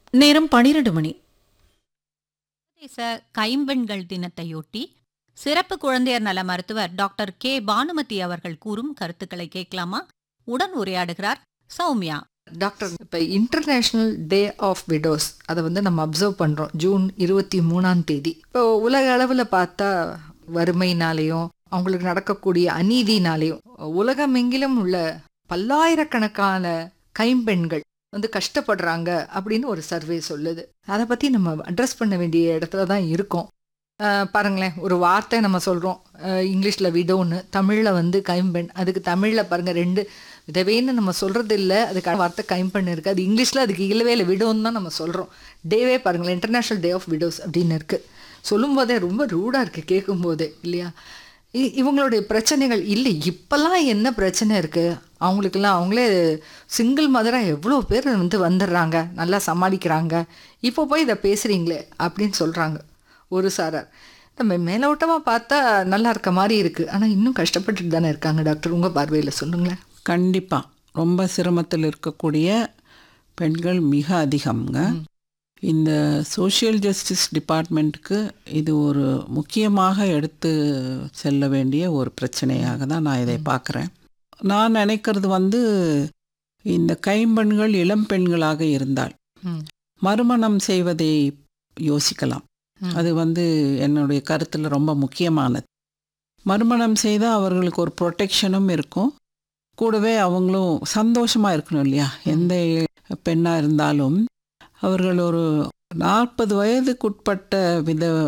நேரம் பனிரெண்டு மணி சர்வதேச கைம்பெண்கள் தினத்தையொட்டி சிறப்பு குழந்தையர் நல மருத்துவர் டாக்டர் கே பானுமதி அவர்கள் கூறும் கருத்துக்களை கேட்கலாமா உடன் உரையாடுகிறார் சௌமியா டாக்டர் இப்போ இன்டர்நேஷ்னல் டே ஆஃப் விடோஸ் அதை வந்து நம்ம அப்சர்வ் பண்ணுறோம் ஜூன் இருபத்தி மூணாம் தேதி இப்போ உலக அளவில் பார்த்தா வறுமையினாலேயும் அவங்களுக்கு நடக்கக்கூடிய அநீதினாலேயும் உலகமெங்கிலும் உள்ள பல்லாயிரக்கணக்கான கைம்பெண்கள் வந்து கஷ்டப்படுறாங்க அப்படின்னு ஒரு சர்வே சொல்லுது அதை பற்றி நம்ம அட்ரஸ் பண்ண வேண்டிய இடத்துல தான் இருக்கோம் அஹ் பாருங்களேன் ஒரு வார்த்தை நம்ம சொல்கிறோம் இங்கிலீஷில் விடோன்னு தமிழில் வந்து கைம்பெண் அதுக்கு தமிழில் பாருங்கள் ரெண்டு விதவேன்னு நம்ம சொல்கிறது இல்லை அதுக்கான வார்த்தை கைம்பெண் இருக்குது அது இங்கிலீஷில் அதுக்கு இல்லவே இல்லை விடோன்னு தான் நம்ம சொல்கிறோம் டேவே பாருங்களேன் இன்டர்நேஷ்னல் டே ஆஃப் விடோஸ் அப்படின்னு இருக்குது சொல்லும்போதே ரொம்ப ரூடாக இருக்குது கேட்கும்போதே இல்லையா இ- இவங்களுடைய பிரச்சனைகள் இல்லை இப்போல்லாம் என்ன பிரச்சனை இருக்குது அவங்களுக்கெல்லாம் அவங்களே சிங்கிள் மதராக எவ்வளோ பேர் வந்து வந்துடுறாங்க நல்லா சமாளிக்கிறாங்க இப்போ போய் இதை பேசுகிறீங்களே அப்படின்னு சொல்கிறாங்க ஒரு சாரார் நம்ம மேலோட்டமாக பார்த்தா நல்லா இருக்க மாதிரி இருக்குது ஆனால் இன்னும் கஷ்டப்பட்டுட்டு தானே இருக்காங்க டாக்டர் உங்கள் பார்வையில் சொல்லுங்களேன் கண்டிப்பாக ரொம்ப சிரமத்தில் இருக்கக்கூடிய பெண்கள் மிக அதிகம்ங்க இந்த சோஷியல் ஜஸ்டிஸ் டிபார்ட்மெண்ட்டுக்கு இது ஒரு முக்கியமாக எடுத்து செல்ல வேண்டிய ஒரு பிரச்சனையாக தான் நான் இதை பார்க்குறேன் நான் நினைக்கிறது வந்து இந்த கைம்பெண்கள் இளம் பெண்களாக இருந்தால் ம். மறுமணம் செய்வதை யோசிக்கலாம் ம். அது வந்து என்னுடைய கருத்தில் ரொம்ப முக்கியமானது மறுமணம் செய்தால் அவர்களுக்கு ஒரு ப்ரொடெக்ஷனும் இருக்கும் கூடவே அவங்களும் சந்தோஷமாக இருக்கணும் இல்லையா எந்த பெண்ணாக இருந்தாலும் அவர்கள் ஒரு நாற்பது வயதுக்குட்பட்ட வித